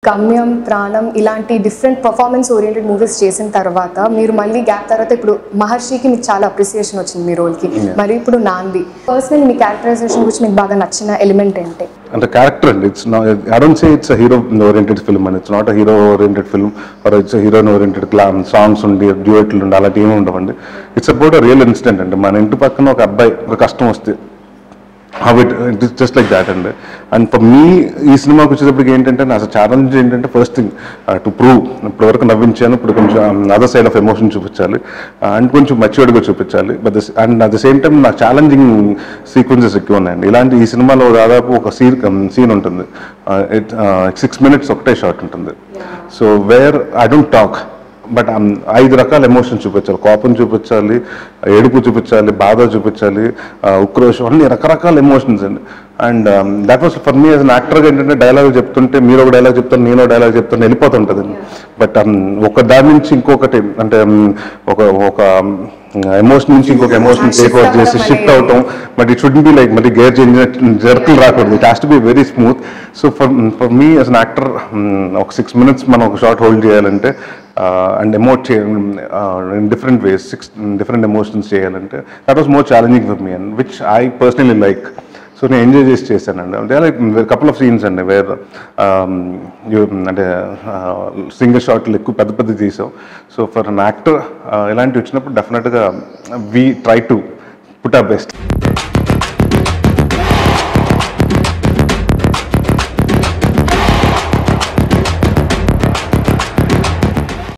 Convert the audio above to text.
గమ్యం ప్రాణం ఇలాంటి డిఫరెంట్ పర్ఫార్మెన్స్ ఓరియంటెడ్ మూవీస్ చేసిన తర్వాత మీరు మళ్ళీ గ్యాప్ తర్వాత ఇప్పుడు మహర్షికి మీకు చాలా అప్రిసియేషన్ వచ్చింది మీ రోల్కి మరి ఇప్పుడు నాంది పర్సనల్ మీ క్యారెక్టరైజేషన్ గురించి మీకు బాగా నచ్చిన ఎలిమెంట్ ఏంటి అంటే క్యారెక్టర్ అండి it's I don't say it's hero oriented film అని it's not hero oriented film or it's heroine oriented songs ఉండి డ్యూయట్లు ఉండి అలాంటి ఏమి ఉండవండి ఇట్స్ అబౌట్ రియల్ ఇన్సిడెంట్ అండి మన ఇంటి పక్కన ఒక అబ్బాయి ఒక కష్టం వస్తే how it it is just like that అండి అండ్ ఫర్ మీ ఈ సినిమాకి వచ్చేటప్పటికి ఏంటంటే నా ఛాలెంజ్ ఏంటంటే ఫస్ట్ థింగ్ టు ప్రూవ్ ఇప్పుడు వరకు నవ్వించాను ఇప్పుడు కొంచెం అదర్ సైడ్ ఆఫ్ ఎమోషన్ చూపించాలి అండ్ కొంచెం మెచ్యూర్డ్గా చూపించాలి but and at the same time నాకు ఛాలెంజింగ్ సీక్వెన్సెస్ ఎక్కువ ఉన్నాయండి ఇలాంటి ఈ సినిమాలో దాదాపు ఒక సీన్ సీన్ ఉంటుంది సిక్స్ మినిట్స్ ఒకటే షాట్ ఉంటుంది so where I don't talk but ఐదు రకాల ఎమోషన్స్ చూపించాలి కోపం చూపించాలి ఏడుపు చూపించాలి బాధ చూపించాలి ఆ, ఉక్రోషం అన్ని రకరకాల ఎమోషన్స్ అండి and that was for me as an యాక్టర్గా ఏంటంటే డైలాగ్ చెప్తుంటే మీరు ఒక డైలాగ్ చెప్తాను నేను ఒక డైలాగ్ చెప్తాను వెళ్ళిపోతుంటుంది బట్ ఒక దాని నుంచి ఇంకొకటి అంటే um, ఒక ఒక ఎమోషన్ నుంచి ఇంకొక ఎమోషన్ టేక్ ఓవర్ చేసి షిఫ్ట్ అవటం but it should be like మళ్ళీ గేర్ చేంజ్ జర్కులు రాకూడదు it has to be very smooth so for for me as an actor ఒక సిక్స్ మినిట్స్ మనం ఒక షార్ట్ హోల్డ్ చేయాలంటే అండ్ ఎమోట్ చే in different ways six different emotions చేయాలంటే that was more challenging for me and which I personally like so నేను enjoy చేసి చేశానండి అంటే లైక్ కపుల్ ఆఫ్ సీన్స్ అండి వేర్ అంటే సింగిల్ షాట్లు ఎక్కువ పెద్ద పెద్ద తీసాం సో ఫర్ అన్ యాక్టర్ ఇలాంటివి వచ్చినప్పుడు డెఫినెట్గా we try to put up best